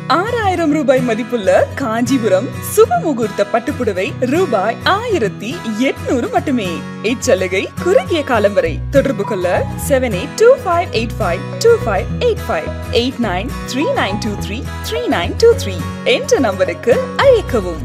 ஆறாயிரம் ரூபாய் மதிப்புள்ள காஞ்சிபுரம் சுப முகூர்த்த பட்டுப்புடவை ரூபாய் ஆயிரத்தி எட்நூறு மட்டுமே இச்சலுகை குறுகிய காலம் வரை தொடர்பு கொள்ள seven eight two five eight five two five eight five eight nine three nine two three three nine two three என்ற நம்பருக்கு அழைக்கவும்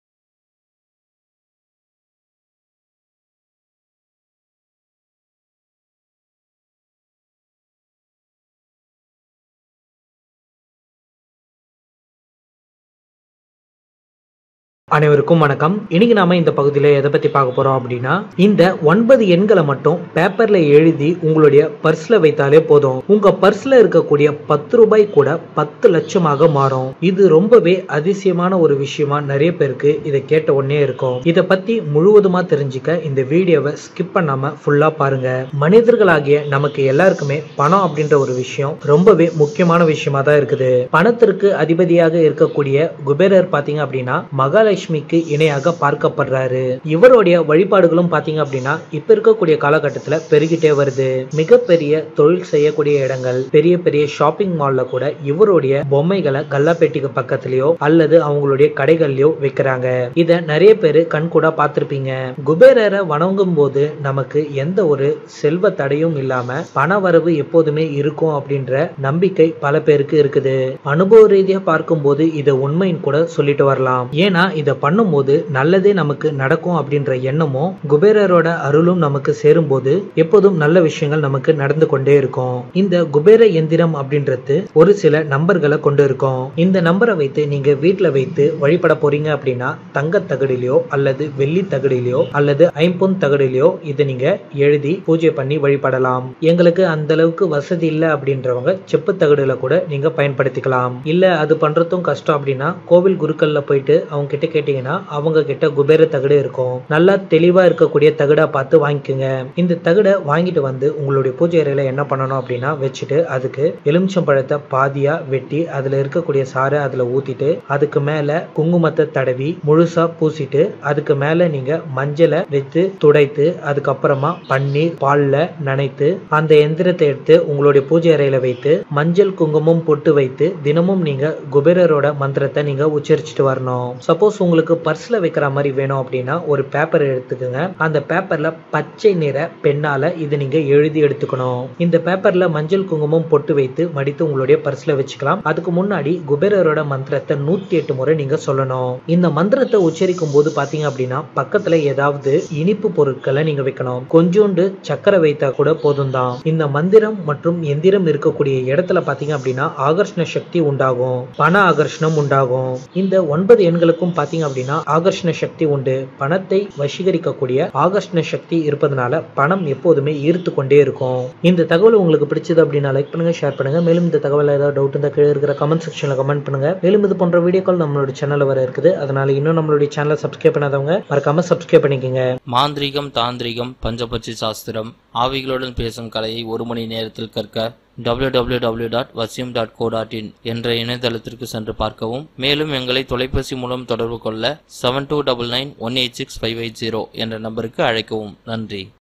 அனைவருக்கும் வணக்கம் இன்னைக்கு நாம இந்த பகுதியில் எதை பத்தி பார்க்க போறோம் அப்படின்னா இந்த ஒன்பது எண்களை மட்டும் பேப்பர்ல எழுதி உங்களுடைய பர்ஸ்ல வைத்தாலே போதும் உங்க பர்ஸ்ல இருக்கக்கூடிய பத்து ரூபாய் கூட பத்து லட்சமாக மாறும் இது ரொம்பவே அதிசயமான ஒரு விஷயமா நிறைய பேருக்கு இதை கேட்ட உடனே இருக்கும் இதை பத்தி முழுவதுமா தெரிஞ்சுக்க இந்த வீடியோவை ஸ்கிப் பண்ணாம ஃபுல்லா பாருங்க மனிதர்களாகிய நமக்கு எல்லாருக்குமே பணம் அப்படின்ற ஒரு விஷயம் ரொம்பவே முக்கியமான விஷயமா தான் இருக்குது பணத்திற்கு அதிபதியாக இருக்கக்கூடிய குபேரர் பாத்தீங்க அப்படின்னா மகாலட்சுமிக்கு இணையாக பார்க்கப்படுறாரு இவருடைய வழிபாடுகளும் பாத்தீங்க அப்படின்னா இப்ப இருக்கக்கூடிய காலகட்டத்துல பெருகிட்டே வருது மிகப்பெரிய தொழில் செய்யக்கூடிய இடங்கள் பெரிய பெரிய ஷாப்பிங் மால்ல கூட இவருடைய பொம்மைகளை கல்லாப்பேட்டிக்கு பக்கத்துலயோ அல்லது அவங்களுடைய கடைகள்லயோ வைக்கிறாங்க இத நிறைய பேரு கண்கூடா பார்த்திருப்பீங்க குபேரரை வணங்கும் போது நமக்கு எந்த ஒரு செல்வ தடையும் இல்லாம பண வரவு எப்போதுமே இருக்கும் அப்படின்ற நம்பிக்கை பல பேருக்கு இருக்குது அனுபவ ரீதியா பார்க்கும்போது இதை உண்மைன்னு கூட சொல்லிட்டு வரலாம் ஏன்னா இதை பண்ணும்போது நல்லதே நமக்கு நடக்கும் அப்படின்ற எண்ணமும் குபேரரோட அருளும் நமக்கு சேரும்போது எப்போதும் நல்ல விஷயங்கள் நமக்கு நடந்து கொண்டே இருக்கும் இந்த குபேர எந்திரம் அப்படின்றது ஒரு சில நம்பர்களை கொண்டு இருக்கும் இந்த நம்பரை வைத்து நீங்க வீட்டுல வைத்து வழிபட போறீங்க அப்படின்னா தங்க தகடிலையோ அல்லது வெள்ளி தகடிலையோ அல்லது ஐம்பொன் தகடிலையோ இதை நீங்க எழுதி பூஜை பண்ணி வழிபடலாம் எங்களுக்கு அந்த அளவுக்கு வசதி இல்லை அப்படின்றவங்க செப்பு தகடுல கூட நீங்க பயன்படுத்திக்கலாம் இல்ல அது பண்றதும் கஷ்டம் அப்படின்னா கோவில் குருக்கள்ல போயிட்டு அவங்க கிட்ட கேட்டீங்கன்னா அவங்க கிட்ட குபேர தகடு இருக்கும் நல்லா தெளிவா இருக்கக்கூடிய தகடா பார்த்து வாங்கிக்கோங்க இந்த தகடை வாங்கிட்டு வந்து உங்களுடைய பூஜை அறையில என்ன பண்ணணும் அப்படின்னா வச்சுட்டு அதுக்கு எலுமிச்சம் பழத்தை பாதியா வெட்டி அதுல இருக்கக்கூடிய சாறை அதுல ஊத்திட்டு அதுக்கு மேல குங்குமத்தை தடவி முழுசா பூசிட்டு அதுக்கு மேல நீங்க மஞ்சளை வச்சு துடைத்து அதுக்கப்புறமா பன்னீர் பால்ல நனைத்து அந்த எந்திரத்தை எடுத்து உங்களுடைய பூஜை அறையில வைத்து மஞ்சள் குங்குமம் பொட்டு வைத்து தினமும் நீங்க குபேரரோட மந்திரத்தை நீங்க உச்சரிச்சுட்டு வரணும் சப்போஸ் உங்களுக்கு பர்ஸ்ல வைக்கிற மாதிரி வேணும் அப்படின்னா ஒரு பேப்பர் எடுத்துக்கோங்க அந்த பேப்பர்ல பச்சை நிற பெண்ணால இது நீங்க எழுதி எடுத்துக்கணும் இந்த பேப்பர்ல மஞ்சள் குங்குமம் பொட்டு வைத்து மடித்து உங்களுடைய பர்ஸ்ல வச்சுக்கலாம் அதுக்கு முன்னாடி குபேரரோட மந்திரத்தை நூத்தி எட்டு முறை நீங்க சொல்லணும் இந்த மந்திரத்தை உச்சரிக்கும் போது பாத்தீங்க அப்படின்னா பக்கத்துல ஏதாவது இனிப்பு பொருட்களை நீங்க வைக்கணும் கொஞ்சோண்டு சக்கரை வைத்தா கூட போதும் தான் இந்த மந்திரம் மற்றும் எந்திரம் இருக்கக்கூடிய இடத்துல பாத்தீங்க அப்படின்னா ஆகர்ஷண சக்தி உண்டாகும் பண ஆகர்ஷணம் உண்டாகும் இந்த ஒன்பது எண்களுக்கும் பாத்தீங்க அப்படின்னா ஆகர்ஷண சக்தி உண்டு பணத்தை வசீகரிக்கக்கூடிய ஆகர்ஷண சக்தி இருப்பதனால பணம் எப்போதுமே ஈர்த்து கொண்டே இருக்கும் இந்த தகவல் உங்களுக்கு பிடிச்சது அப்படின்னா லைக் பண்ணுங்க ஷேர் பண்ணுங்க மேலும் இந்த தகவல் ஏதாவது டவுட் இருந்தால் கீழே இருக்கிற கமெண்ட் செக்ஷன்ல கமெண்ட் பண்ணுங்க மேலும் இது போன்ற வீடியோக்கள் நம்மளோட சேனல்ல வர இருக்குது அதனால இன்னும் நம்மளுடைய சேனலை சப்ஸ்கிரைப் பண்ணாதவங்க மறக்காம சப்ஸ்கிரைப் பண்ணிக்கோங்க மாந்திரீகம் தாந்திரிகம் பஞ்சபட்சி சாஸ்திரம் ஆவிகளுடன் பேசும் கலையை ஒரு மணி நேரத்தில் கற்க www.vasyum.co.in டாட் வசியம் டாட் கோ டாட் இன் என்ற இணையதளத்திற்கு சென்று பார்க்கவும் மேலும் எங்களை தொலைபேசி மூலம் தொடர்பு கொள்ள seven two double nine one eight six five eight zero என்ற நம்பருக்கு அழைக்கவும் நன்றி